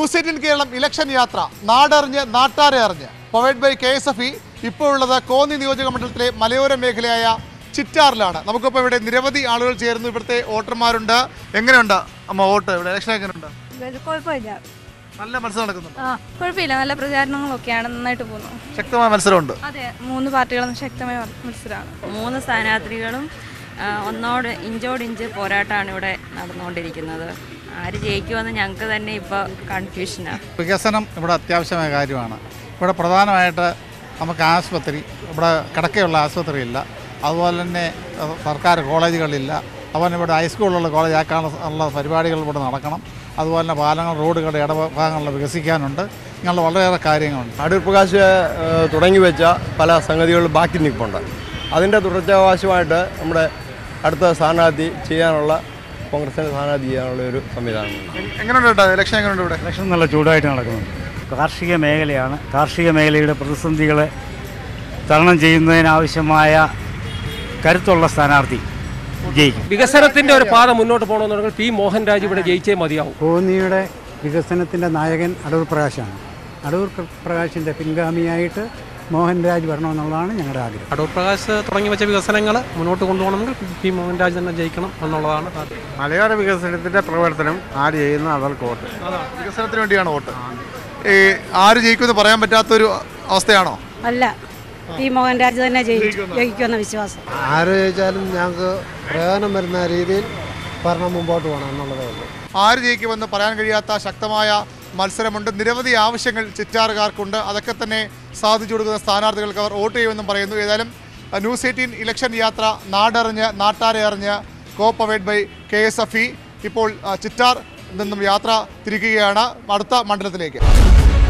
news eighteen Keralam election യാത്ര നാടറിഞ്ഞ് നാട്ടാരെ അറിഞ്ഞ് powered by K S F E ഇപ്പോൾ ഉള്ളത് കോന്നി നിയോജക മണ്ഡലത്തിലെ മലയോര മേഖലയായ ചിറ്റാറിലാണ് നമുക്കിപ്പോൾ ഇവിടെ നിരവധി ആളുകൾ ചേർന്നു ഇവിടുത്തെ വോട്ടർമാരുണ്ട് എങ്ങനെയുണ്ട് അമ്മ വോട്ട് ഇവിടെ ഇലക്ഷൻ എങ്ങനെയുണ്ട് കുഴപ്പമില്ല നല്ല മത്സരം നടക്കുന്നുണ്ട് ആ കുഴപ്പമില്ല നല്ല പ്രചാരണങ്ങളൊക്കെയാണ് നന്നായിട്ട് പോകുന്നു ശക്തമായ മത്സരമുണ്ട് അതെ മൂന്ന് പാർട്ടികളും ശക്തമായ മത്സരമാണ് മൂന്ന് സ്ഥാനാർത്ഥികളും ആ, ഒന്നോട് ഇഞ്ചോടിഞ്ച് പോരാട്ടമാണ് ഇവിടെ നടന്നുകൊണ്ടിരിക്കുന്നത് ആര് ജയിക്കുമെന്ന് ഞങ്ങൾക്ക് തന്നെ ഇപ്പോൾ കൺഫ്യൂഷനാണ് വികസനം ഇവിടെ അത്യാവശ്യമായ കാര്യമാണ് ഇവിടെ പ്രധാനമായിട്ട് നമുക്ക് ആശുപത്രി ഇവിടെ കിടക്കയുള്ള ആശുപത്രി ഇല്ല അതുപോലെ തന്നെ അഹ് സർക്കാർ കോളേജുകളില്ല അതുപോലെ ഇവിടെ ഹൈസ്കൂളുള്ള കോളേജ് ആക്കാനുള്ള ഉള്ള പരിപാടികൾ ഇവിടെ നടക്കണം അതുപോലെ തന്നെ പാലങ്ങൾ റോഡുകളുടെ ഇടഭാഗങ്ങളിൽ വികസിക്കാനുണ്ട് ഇങ്ങനെയുള്ള വളരെയേറെ കാര്യങ്ങളുണ്ട് അടൂർ പ്രകാശ് ഏഹ്, തുടങ്ങി വെച്ച പല സംഗതികളും ബാക്കി നിൽപ്പുണ്ട് അതിൻ്റെ തുടർച്ചാവകാശമായിട്ട് നമ്മുടെ അടുത്ത സ്ഥാനാർത്ഥി ചെയ്യാനുള്ള കോൺഗ്രസിൻ്റെ സ്ഥാനാർത്ഥി ചെയ്യാനുള്ള ഒരു സംവിധാനമുണ്ട് എങ്ങനെയുണ്ട് കേട്ടോ ഇലക്ഷൻ എങ്ങനെയുണ്ട് ഇവിടെ ഇലക്ഷൻ നല്ല ചൂടായിട്ട് നടക്കുന്നുണ്ട് കാർഷിക മേഖലയാണ് കാർഷിക മേഖലയുടെ പ്രതിസന്ധികളെ തരണം ചെയ്യുന്നതിനാവശ്യമായ കരുത്തുള്ള സ്ഥാനാർത്ഥി ജയിക്കും വികസനത്തിന്റെ ഒരു പാത മുന്നോട്ട് പോകണമെന്നുണ്ടെങ്കിൽ പി മോഹൻരാജ് ഇവിടെ ജയിച്ചേ മതിയാവും കോന്നിയുടെ വികസനത്തിൻ്റെ നായകൻ അടൂർ പ്രകാശാണ് അടൂർ പ്ര- പ്രകാശിൻ്റെ പിൻഗാമിയായിട്ട് മോഹൻരാജ് വരണമെന്നുള്ളതാണ് ഞങ്ങളുടെ ആഗ്രഹം അടൂർ പ്രകാശ് തുടങ്ങി വെച്ച വികസനങ്ങൾ മുന്നോട്ട് കൊണ്ടുപോകണമെങ്കിൽ പി മോഹൻരാജ് തന്നെ ജയിക്കണം എന്നുള്ളതാണ് താല്പര്യം മലയോര വികസനത്തിൻ്റെ പ്രവർത്തനം ആര് ചെയ്യുന്നു അവർക്ക് വോട്ട് അതാണ് വികസനത്തിന് വേണ്ടിയാണ് വോട്ട് ഈ ആര് ജയിക്കുമെന്ന് പറയാൻ പറ്റാത്തൊരു അവസ്ഥയാണോ അല്ല പി മോഹൻരാജ് തന്നെ ജയിക്കുമെന്ന വിശ്വാസം ആര് ജയിച്ചാലും ഞങ്ങൾക്ക് പ്രയോജനം വരുന്ന രീതിയിൽ ഭരണം മുമ്പോട്ട് പോകണം എന്നുള്ളതേ ഉള്ളൂ ആര് ജയിക്കുമെന്ന് പറയാൻ കഴിയാത്ത ശക്തമായ മത്സരമുണ്ട് നിരവധി ആവശ്യങ്ങൾ ചിറ്റാറുകാർക്കുണ്ട് അതൊക്കെ തന്നെ സാധിച്ചു കൊടുക്കുന്ന സ്ഥാനാർത്ഥികൾക്ക് അവർ വോട്ട് ചെയ്യുമെന്നും പറയുന്നു ഏതായാലും അഹ്, ന്യൂസ് എയ്റ്റീൻ ഇലക്ഷൻ യാത്ര നാടറിഞ്ഞ് നാട്ടാരെ അറിഞ്ഞ് copowered by K S F E ഇപ്പോൾ അഹ്, ചിറ്റാർ നിന്നും യാത്ര തിരിക്കുകയാണ് അടുത്ത മണ്ഡലത്തിലേക്ക്